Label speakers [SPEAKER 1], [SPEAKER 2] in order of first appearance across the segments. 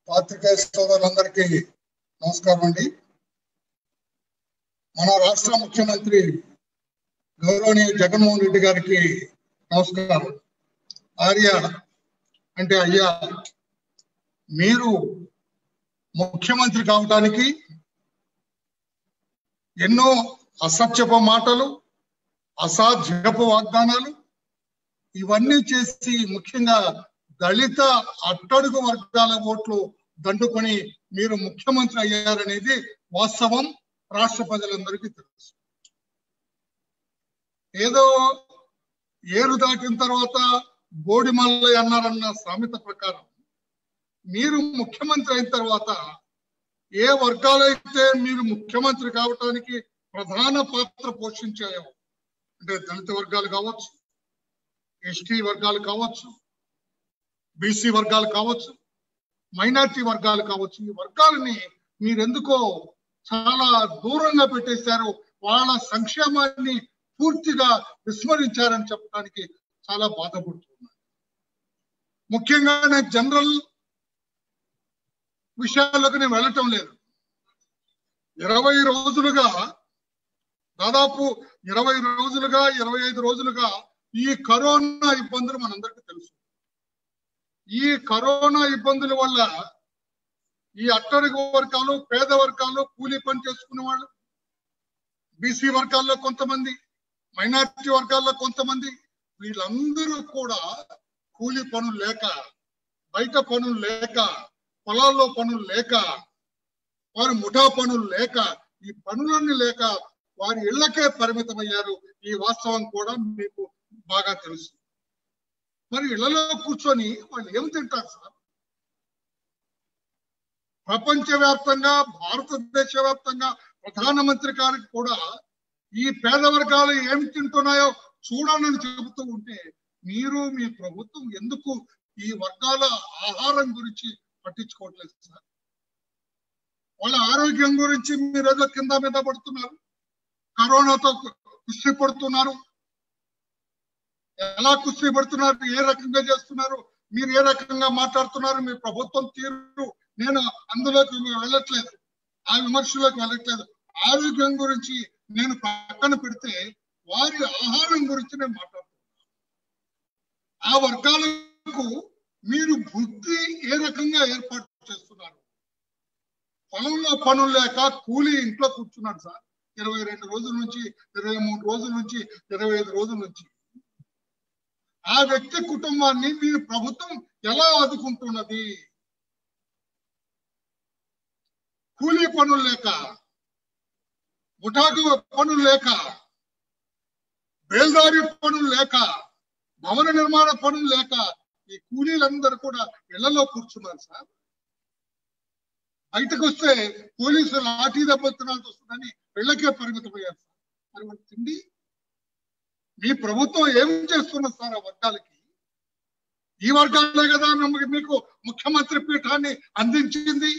[SPEAKER 1] పాత్రికేయ సోదరులందరికీ నమస్కారం అండి మన రాష్ట్ర ముఖ్యమంత్రి గౌరవనీయ జగన్మోహన్ రెడ్డి గారికి నమస్కారం ఆర్య అంటే అయ్యా మీరు ముఖ్యమంత్రి కావటానికి ఎన్నో అసత్యపు మాటలు అసాధ్యపు వాగ్దానాలు ఇవన్నీ చేసి ముఖ్యంగా దళిత అట్టడుగు వర్గాల ఓట్లు దండుకొని మీరు ముఖ్యమంత్రి అయ్యారనేది వాస్తవం రాష్ట్ర ప్రజలందరికీ తెలుసు ఏదో ఏరు దాటిన తర్వాత బోడిమల్ల అన్నారన్న సామెత ప్రకారం మీరు ముఖ్యమంత్రి అయిన తర్వాత ఏ వర్గాలైతే మీరు ముఖ్యమంత్రి కావటానికి ప్రధాన పాత్ర పోషించాయో అంటే దళిత వర్గాలు కావచ్చు ఎస్టీ వర్గాలు కావచ్చు బీసీ వర్గాలు కావచ్చు మైనార్టీ వర్గాలు కావచ్చు ఈ వర్గాలని మీరెందుకో చాలా దూరంగా పెట్టేశారు వాళ్ళ సంక్షేమాన్ని పూర్తిగా విస్మరించారని చెప్పడానికి చాలా బాధపడుతున్నాను ముఖ్యంగా నేను జనరల్ విషయాలకు నేను వెళ్ళటం లేదు ఇరవై రోజులుగా దాదాపు ఇరవై రోజులుగా ఇరవై ఐదు రోజులుగా ఈ కరోనా ఇబ్బందులు మనందరికీ తెలుసు ఈ కరోనా ఇబ్బందుల వల్ల ఈ అట్టడుగు వర్గాలు పేద వర్గాలు కూలీ పని చేసుకునే వాళ్ళు బీసీ వర్గాల్లో కొంతమంది మైనారిటీ వర్గాల్లో కొంతమంది వీళ్ళందరూ కూడా కూలీ పనులు లేక బయట పనులు లేక పొలాల్లో పనులు లేక వారి ముఠా పనులు లేక ఈ పనులన్నీ లేక వారి ఇళ్లకే పరిమితమయ్యారు ఈ వాస్తవం కూడా మీకు బాగా తెలుసు మరి ఇళ్లలో కూర్చొని వాళ్ళు ఏం తింటారు సార్ ప్రపంచ వ్యాప్తంగా భారతదేశ వ్యాప్తంగా ప్రధానమంత్రి గారికి కూడా ఈ పేద వర్గాలు ఏం తింటున్నాయో చూడాలని చెబుతూ ఉంటే మీరు మీ ప్రభుత్వం ఎందుకు ఈ వర్గాల ఆహారం గురించి పట్టించుకోవట్లేదు సార్ వాళ్ళ ఆరోగ్యం గురించి మీరు ఏదో కింద మీద పడుతున్నారు కరోనాతో కుస్తీ పడుతున్నారు ఎలా కుస్తీ పడుతున్నారు ఏ రకంగా చేస్తున్నారు మీరు ఏ రకంగా మాట్లాడుతున్నారు మీ ప్రభుత్వం తీరు నేను అందులోకి వెళ్ళట్లేదు ఆ విమర్శలోకి వెళ్ళట్లేదు ఆరోగ్యం గురించి నేను పక్కన పెడితే వారి ఆహారం గురించి నేను మాట్లాడుతున్నాను ఆ వర్గాలకు మీరు బుద్ధి ఏ రకంగా ఏర్పాటు చేస్తున్నారు పొలంలో పనులు లేక కూలీ ఇంట్లో కూర్చున్నాడు సార్ ఇరవై రెండు రోజుల నుంచి ఇరవై మూడు రోజుల నుంచి ఇరవై ఐదు రోజుల నుంచి ఆ వ్యక్తి కుటుంబాన్ని మీరు ప్రభుత్వం ఎలా ఆదుకుంటున్నది కూలీ పనులు లేక ముఠాకు పనులు లేక బేల్దారి పనులు లేక భవన నిర్మాణ పనులు లేక ఈ కూలీలందరూ కూడా ఇళ్లలో కూర్చున్నారు సార్ బయటకు వస్తే పోలీసులు లాఠీ దెబ్బతినాల్సి వస్తుందని ఇళ్లకే పరిమితమయ్యారు సార్ మరి వాళ్ళు తిండి మీ ప్రభుత్వం ఏం చేస్తున్నారు సార్ ఆ వర్గాలకి ఈ వర్గాలే కదా నమ్మకి మీకు ముఖ్యమంత్రి పీఠాన్ని అందించింది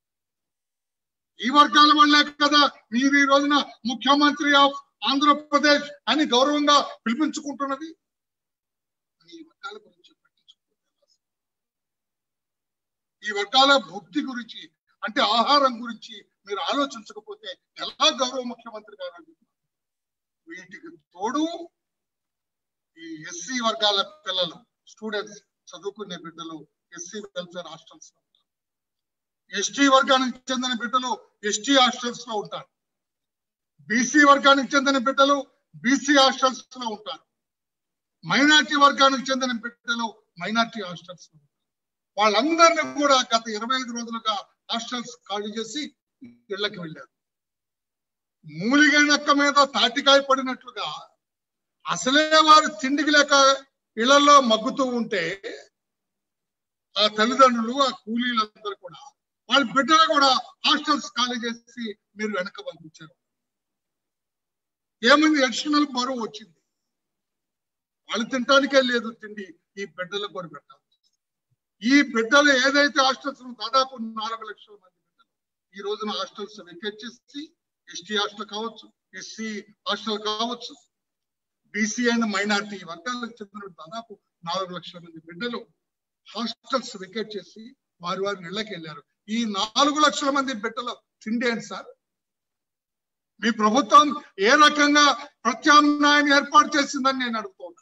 [SPEAKER 1] ఈ వర్గాల వల్లే కదా మీరు ఈ రోజున ముఖ్యమంత్రి ఆఫ్ ఆంధ్రప్రదేశ్ అని గౌరవంగా పిలిపించుకుంటున్నది ఈ వర్గాల గురించి పట్టించుకుంటున్నారు ఈ వర్గాల భుక్తి గురించి అంటే ఆహారం గురించి మీరు ఆలోచించకపోతే ఎలా గౌరవ ముఖ్యమంత్రి గారు అంటున్నారు వీటికి తోడు ఈ ఎస్సీ వర్గాల పిల్లలు స్టూడెంట్స్ చదువుకునే బిడ్డలు ఎస్సీ వెల్ఫేర్ హాస్టల్స్ లో ఉంటారు ఎస్టీ వర్గానికి చెందిన బిడ్డలు ఎస్టీ హాస్టల్స్ లో ఉంటారు బీసీ వర్గానికి చెందిన బిడ్డలు బీసీ హాస్టల్స్ లో ఉంటారు మైనార్టీ వర్గానికి చెందిన బిడ్డలు మైనార్టీ హాస్టల్స్ లో ఉంటారు వాళ్ళందరినీ కూడా గత ఇరవై ఐదు రోజులుగా హాస్టల్స్ ఖాళీ చేసి ఇళ్లకి వెళ్ళారు మూలిగనక్క మీద తాటికాయ పడినట్లుగా అసలే వారు తిండికి లేక ఇళ్లలో మగ్గుతూ ఉంటే ఆ తల్లిదండ్రులు ఆ కూలీలందరూ కూడా వాళ్ళ బిడ్డలు కూడా హాస్టల్స్ ఖాళీ చేసి మీరు వెనక పంపించారు ఏమైంది అడిషనల్ బరువు వచ్చింది వాళ్ళు తినటానికే లేదు తిండి ఈ బిడ్డలకు కూడా పెట్టాలి ఈ బిడ్డలు ఏదైతే హాస్టల్స్ దాదాపు నాలుగు లక్షల మంది బిడ్డలు ఈ రోజున హాస్టల్స్ వెకేట్ చేసి ఎస్టీ హాస్టల్ కావచ్చు ఎస్సీ హాస్టల్ కావచ్చు బీసీ అండ్ మైనార్టీ వర్గాలకు చెందిన దాదాపు నాలుగు లక్షల మంది బిడ్డలు హాస్టల్స్ వికెట్ చేసి వారి వారి ఇళ్ళకి వెళ్ళారు ఈ నాలుగు లక్షల మంది బిడ్డలు తిండి ఏంటి సార్ మీ ప్రభుత్వం ఏ రకంగా ప్రత్యామ్నాయాన్ని ఏర్పాటు చేసిందని నేను అడుగుతున్నా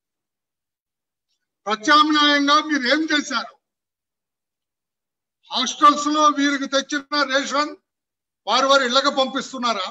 [SPEAKER 1] ప్రత్యామ్నాయంగా మీరు ఏం చేశారు హాస్టల్స్ లో వీరికి తెచ్చిన రేషన్ వారి వారి ఇళ్ళకి పంపిస్తున్నారా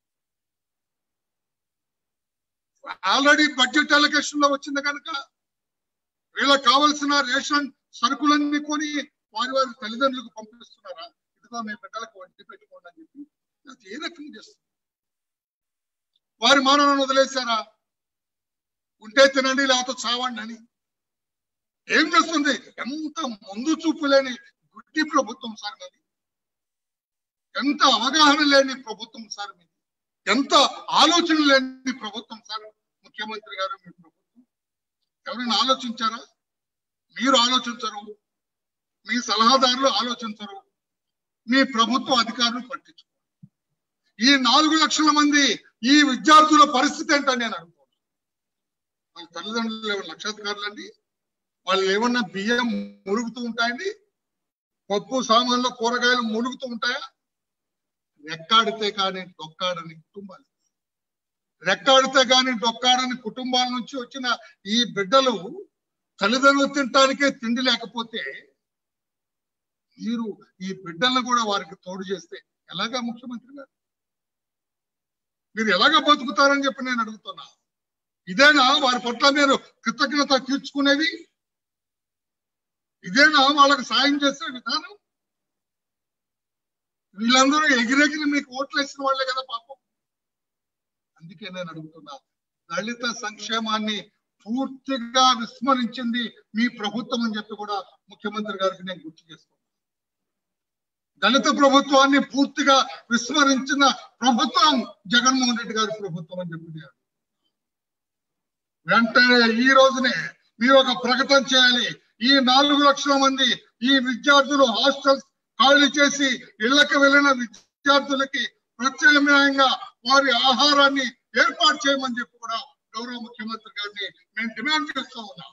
[SPEAKER 1] ఆల్రెడీ బడ్జెట్ అలొకేషన్ లో వచ్చింది కనుక వీళ్ళకి కావలసిన రేషన్ సరుకులన్నీ కొని వారి వారి తల్లిదండ్రులకు పంపిస్తున్నారా ఇదిగో మీ బిడ్డలకు వడ్డీ పెట్టుకోండి అని చెప్పి అది ఏ రకంగా చేస్తుంది వారి మానవులను వదిలేశారా ఉంటే తినండి లేకపోతే చావండి అని ఏం చేస్తుంది ఎంత ముందు చూపు లేని గుడ్డి ప్రభుత్వం సార్ మీది ఎంత అవగాహన లేని ప్రభుత్వం సార్ మీది ఎంత ఆలోచన లేని ప్రభుత్వం సార్ ముఖ్యమంత్రి గారు మీ ప్రభుత్వం ఎవరైనా ఆలోచించారా మీరు ఆలోచించరు మీ సలహాదారులు ఆలోచించరు మీ ప్రభుత్వ అధికారులు పట్టించుకోరు ఈ నాలుగు లక్షల మంది ఈ విద్యార్థుల పరిస్థితి ఏంటని నేను అడుగుతాను వాళ్ళ తల్లిదండ్రులు ఏమైనా లక్షాధికారులండి వాళ్ళు ఏమన్నా బియ్యం మురుగుతూ ఉంటాయండి పప్పు సామాన్లు కూరగాయలు మురుగుతూ ఉంటాయా రెక్కాడితే కానీ డొక్కాడని కుటుంబాలు రెక్కాడితే కానీ డొక్కాడని కుటుంబాల నుంచి వచ్చిన ఈ బిడ్డలు తల్లిదండ్రులు తినటానికే తిండి లేకపోతే మీరు ఈ బిడ్డలను కూడా వారికి తోడు చేస్తే ఎలాగా ముఖ్యమంత్రి గారు మీరు ఎలాగ బతుకుతారని చెప్పి నేను అడుగుతున్నా ఇదేనా వారి పట్ల మీరు కృతజ్ఞత తీర్చుకునేది ఇదేనా వాళ్ళకి సాయం చేసే విధానం వీళ్ళందరూ ఎగిరెగిరి మీకు ఓట్లు వేసిన వాళ్ళే కదా పాపం అందుకే నేను అడుగుతున్నా దళిత సంక్షేమాన్ని పూర్తిగా విస్మరించింది మీ ప్రభుత్వం అని చెప్పి కూడా ముఖ్యమంత్రి గారికి నేను గుర్తు చేస్తున్నాను దళిత ప్రభుత్వాన్ని పూర్తిగా విస్మరించిన ప్రభుత్వం జగన్మోహన్ రెడ్డి గారి ప్రభుత్వం అని చెప్పి నేను వెంటనే ఈ రోజునే మీరు ఒక ప్రకటన చేయాలి ఈ నాలుగు లక్షల మంది ఈ విద్యార్థులు హాస్టల్స్ ఖాళీ చేసి ఇళ్లకు వెళ్ళిన విద్యార్థులకి ప్రత్యామ్నాయంగా వారి ఆహారాన్ని ఏర్పాటు చేయమని చెప్పి కూడా గౌరవ ముఖ్యమంత్రి గారిని మేము డిమాండ్ చేస్తూ ఉన్నాం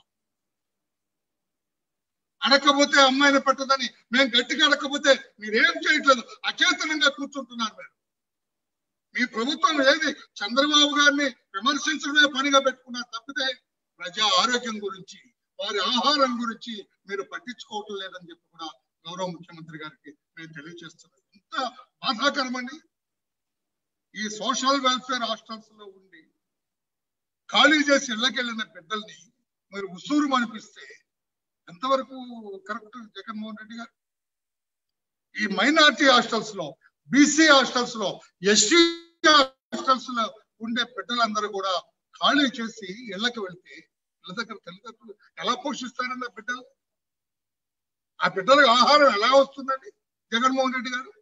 [SPEAKER 1] అడగకపోతే అమ్మాయిని పెట్టదని మేము గట్టిగా అడగకపోతే మీరేం చేయట్లేదు అచేతనంగా కూర్చుంటున్నారు మీరు మీ ప్రభుత్వం ఏది చంద్రబాబు గారిని విమర్శించడమే పనిగా పెట్టుకున్నారు తప్పితే ప్రజా ఆరోగ్యం గురించి వారి ఆహారం గురించి మీరు పట్టించుకోవటం లేదని చెప్పి కూడా గౌరవ ముఖ్యమంత్రి గారికి మేము తెలియజేస్తున్నాం ఎంత బాధాకరం అండి ఈ సోషల్ వెల్ఫేర్ హాస్టల్స్ లో ఉండి ఖాళీ చేసి ఇళ్ళకెళ్ళిన బిడ్డల్ని మీరు ఉసూరు అనిపిస్తే ఎంతవరకు కరెక్ట్ జగన్మోహన్ రెడ్డి గారు ఈ మైనార్టీ హాస్టల్స్ లో బీసీ హాస్టల్స్ లో ఎస్టీ హాస్టల్స్ లో ఉండే బిడ్డలందరూ కూడా ఖాళీ చేసి ఇళ్ళకి వెళ్తే ఇళ్ళ దగ్గర తల్లిదండ్రులు ఎలా పోషిస్తారండి ఆ బిడ్డలు ఆ బిడ్డలకు ఆహారం ఎలా వస్తుందండి జగన్మోహన్ రెడ్డి గారు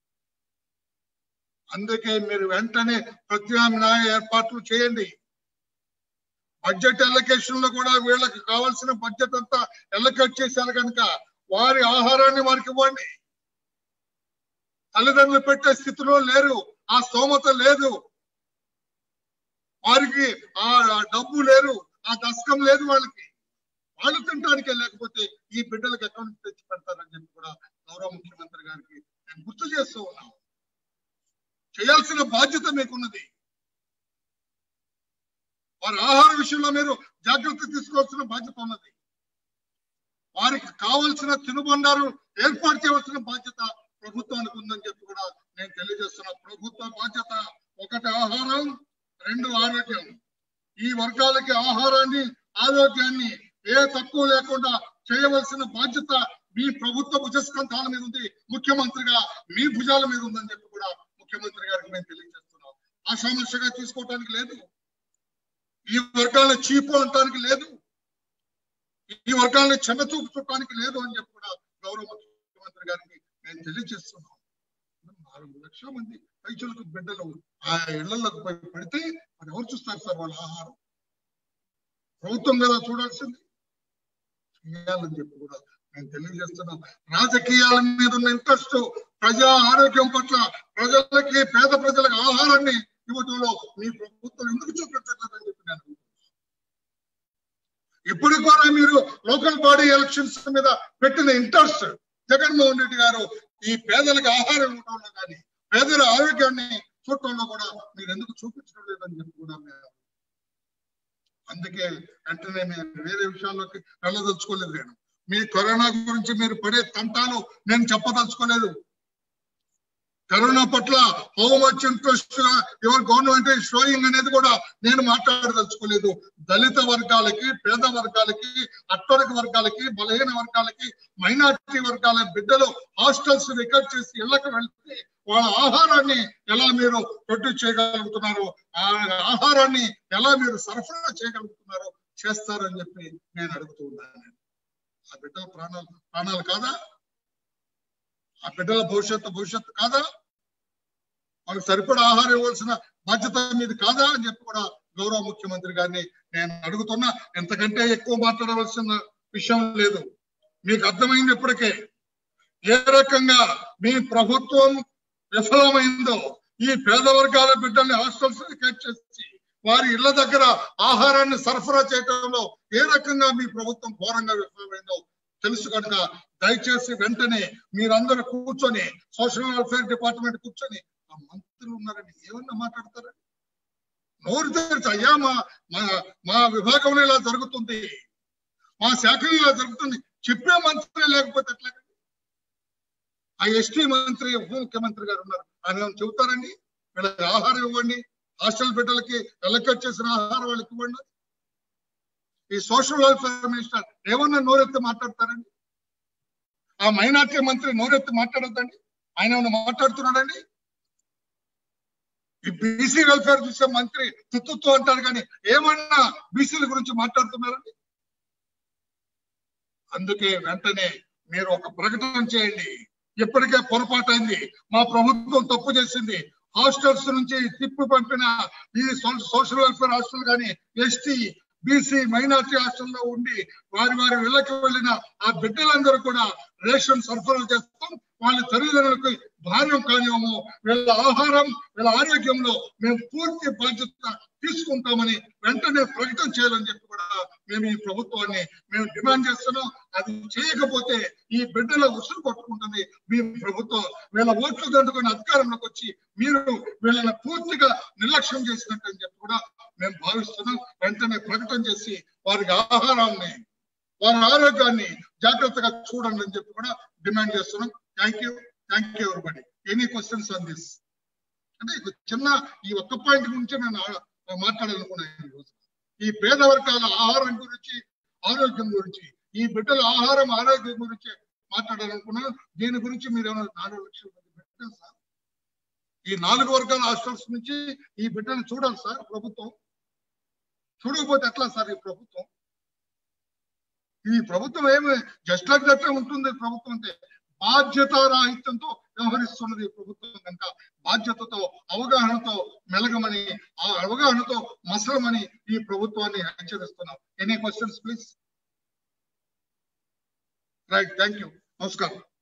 [SPEAKER 1] అందుకే మీరు వెంటనే ప్రత్యామ్నాయ ఏర్పాట్లు చేయండి బడ్జెట్ ఎలకేషన్ లో కూడా వీళ్ళకి కావాల్సిన బడ్జెట్ అంతా ఎలకేట్ చేశారు కనుక వారి ఆహారాన్ని వారికి ఇవ్వండి తల్లిదండ్రులు పెట్టే స్థితిలో లేరు ఆ స్తోమత లేదు వారికి ఆ డబ్బు లేరు ఆ దశకం లేదు వాళ్ళకి వాళ్ళు తినడానికి లేకపోతే ఈ బిడ్డలకు అకౌంట్ తెచ్చి పెడతారని చెప్పి కూడా గౌరవ ముఖ్యమంత్రి గారికి నేను గుర్తు చేస్తూ ఉన్నాను చేయాల్సిన బాధ్యత మీకున్నది వారి ఆహార విషయంలో మీరు జాగ్రత్త తీసుకోవాల్సిన బాధ్యత ఉన్నది వారికి కావాల్సిన తినుబండారు ఏర్పాటు చేయవలసిన బాధ్యత ప్రభుత్వానికి ఉందని చెప్పి కూడా నేను తెలియజేస్తున్నా ప్రభుత్వ బాధ్యత ఒకటి ఆహారం రెండు ఆరోగ్యం ఈ వర్గాలకి ఆహారాన్ని ఆరోగ్యాన్ని ఏ తక్కువ లేకుండా చేయవలసిన బాధ్యత మీ ప్రభుత్వ భుజస్కంధాల మీద ఉంది ముఖ్యమంత్రిగా మీ భుజాల మీద ఉందని చెప్పి కూడా ముఖ్యమంత్రి గారికి మేము తెలియజేస్తున్నాం ఆశామర్షగా తీసుకోవటానికి లేదు ఈ వర్గాలను చీపు అనటానికి లేదు ఈ వర్గాలను చిన్న చూపు చుట్టానికి లేదు అని చెప్పి కూడా గౌరవ ముఖ్యమంత్రి గారికి నేను తెలియజేస్తున్నాం నాలుగు లక్షల మంది రైతులకు బిడ్డలు ఆ ఇళ్లలోకి పోయి పెడితే మరి ఎవరు చూస్తారు సార్ వాళ్ళ ఆహారం ప్రభుత్వం కదా చూడాల్సింది చేయాలని చెప్పి కూడా నేను తెలియజేస్తున్నాం రాజకీయాల మీద ఉన్న ఇంట్రెస్ట్ ప్రజా ఆరోగ్యం పట్ల ప్రజలకి పేద ప్రజలకు ఆహారాన్ని ఇవ్వడంలో మీ ప్రభుత్వం ఎందుకు చూపెట్టలేదని చెప్పి నేను ఇప్పుడు కూడా మీరు లోకల్ బాడీ ఎలక్షన్స్ మీద పెట్టిన ఇంట్రెస్ట్ జగన్మోహన్ రెడ్డి గారు ఈ పేదలకు ఆహారం ఇవ్వడంలో కానీ పేదల ఆరోగ్యాన్ని చూడటంలో కూడా మీరు ఎందుకు చూపించడం లేదని చెప్పి కూడా మేము అందుకే వెంటనే మేము వేరే విషయాల్లోకి వెళ్ళదలుచుకోలేదు నేను మీ కరోనా గురించి మీరు పడే తంటాలు నేను చెప్పదలుచుకోలేదు కరోనా పట్ల how much interest your government is showing అనేది కూడా నేను మాట్లాడదలుచుకోలేదు దళిత వర్గాలకి పేద వర్గాలకి అట్టడుగు వర్గాలకి బలహీన వర్గాలకి మైనారిటీ వర్గాల బిడ్డలు హాస్టల్స్ రికార్డ్ చేసి ఇళ్లకు వెళ్తే వాళ్ళ ఆహారాన్ని ఎలా మీరు ప్రొడ్యూస్ చేయగలుగుతున్నారు ఆ ఆహారాన్ని ఎలా మీరు సరఫరా చేయగలుగుతున్నారు చేస్తారని చెప్పి నేను అడుగుతూ ఉన్నాను ఆ బిడ్డల ప్రాణాలు ప్రాణాలు కాదా ఆ బిడ్డల భవిష్యత్తు భవిష్యత్తు కాదా వాళ్ళకి సరిపడా ఆహారం ఇవ్వాల్సిన బాధ్యత మీది కాదా అని చెప్పి కూడా గౌరవ ముఖ్యమంత్రి గారిని నేను అడుగుతున్నా ఎంతకంటే ఎక్కువ మాట్లాడవలసిన విషయం లేదు మీకు అర్థమైంది ఇప్పటికే ఏ రకంగా మీ ప్రభుత్వం విఫలమైందో ఈ పేద వర్గాల బిడ్డల్ని హాస్టల్స్ కట్ చేసి వారి ఇళ్ల దగ్గర ఆహారాన్ని సరఫరా చేయడంలో ఏ రకంగా మీ ప్రభుత్వం ఘోరంగా విఫలమైందో తెలుసు కనుక దయచేసి వెంటనే మీరందరూ కూర్చొని సోషల్ వెల్ఫేర్ డిపార్ట్మెంట్ కూర్చొని ఆ మంత్రులు ఉన్నారని ఏమన్నా మాట్లాడతారండి నోరు తెరిచి అయ్యా మా మా- మా విభాగంలో ఇలా జరుగుతుంది మా శాఖలో ఇలా జరుగుతుంది చెప్పే మంత్రి లేకపోతే ఎట్లా ఆ ఎస్టీ మంత్రి ఉప ముఖ్యమంత్రి గారు ఉన్నారు ఆయన ఏమైనా చెబుతారండి వీళ్ళకి ఆహారం ఇవ్వండి హాస్టల్ బిడ్డలకి ఎలకట్ చేసిన ఆహారం వాళ్ళకి ఇవ్వండి ఈ సోషల్ వెల్ఫేర్ మినిస్టర్ ఏమన్నా నోరెత్తి మాట్లాడతారండి ఆ మైనార్టీ మంత్రి నోరెత్తి మాట్లాడొద్దండి ఆయన ఏమన్నా మాట్లాడుతున్నాడండి ఈ బీసీ వెల్ఫేర్ చూసే మంత్రి తుత్తుతూ అంటారు కానీ ఏమన్నా బీసీల గురించి మాట్లాడుతున్నారండి అందుకే వెంటనే మీరు ఒక ప్రకటన చేయండి ఇప్పటికే పొరపాటు అయింది మా ప్రభుత్వం తప్పు చేసింది హాస్టల్స్ నుంచి తిప్పి పంపిన ఈ సో- సోషల్ వెల్ఫేర్ హాస్టల్ కానీ ఎస్టీ బీసీ మైనార్టీ హాస్టల్లో ఉండి వారి వారి ఇళ్లకు వెళ్ళిన ఆ బిడ్డలందరూ కూడా రేషన్ సరఫరా చేస్తాం వాళ్ళ తల్లిదండ్రులకు భార్యం కానివ్వము వీళ్ళ ఆహారం వీళ్ళ ఆరోగ్యంలో మేము పూర్తి బాధ్యత తీసుకుంటామని వెంటనే ప్రకటన చేయాలని చెప్పి కూడా మేము ఈ ప్రభుత్వాన్ని మేము డిమాండ్ చేస్తున్నాం అది చేయకపోతే ఈ బిడ్డల ఉసురు కొట్టుకుంటుంది మీ ప్రభుత్వం వీళ్ళ ఓట్లు దండుకొని అధికారంలోకి వచ్చి మీరు వీళ్ళని పూర్తిగా నిర్లక్ష్యం చేసినట్టు అని చెప్పి కూడా మేము భావిస్తున్నాం వెంటనే ప్రకటన చేసి వారికి ఆహారాన్ని వారి ఆరోగ్యాన్ని జాగ్రత్తగా చూడండి అని చెప్పి కూడా డిమాండ్ చేస్తున్నాం thank you thank you everybody any questions on this అంటే ఇది చిన్న ఈ ఒక్క పాయింట్ గురించి నేను ఆ- మాట్లాడాలనుకున్నాను ఈ రోజు ఈ పేద వర్గాల ఆహారం గురించి ఆరోగ్యం గురించి ఈ బిడ్డల ఆహారం ఆరోగ్యం గురించి మాట్లాడాలనుకున్నాను దీని గురించి మీరు ఏమైనా నాలుగు లక్షల మంది బిడ్డలు సార్ ఈ నాలుగు వర్గాల హాస్టల్స్ నుంచి ఈ బిడ్డలు చూడాలి సార్ ప్రభుత్వం చూడకపోతే ఎట్లా సార్ ఈ ప్రభుత్వం ఈ ప్రభుత్వం ఏమి జస్ట్ లైక్ దట్ ఉంటుంది ప్రభుత్వం అంటే బాధ్యత రాహిత్యంతో వ్యవహరిస్తున్నది ఈ ప్రభుత్వం కనుక బాధ్యతతో అవగాహనతో మెలగమని ఆ అవగాహనతో మసలమని ఈ ప్రభుత్వాన్ని హెచ్చరిస్తున్నాం any questions please right thank you నమస్కారం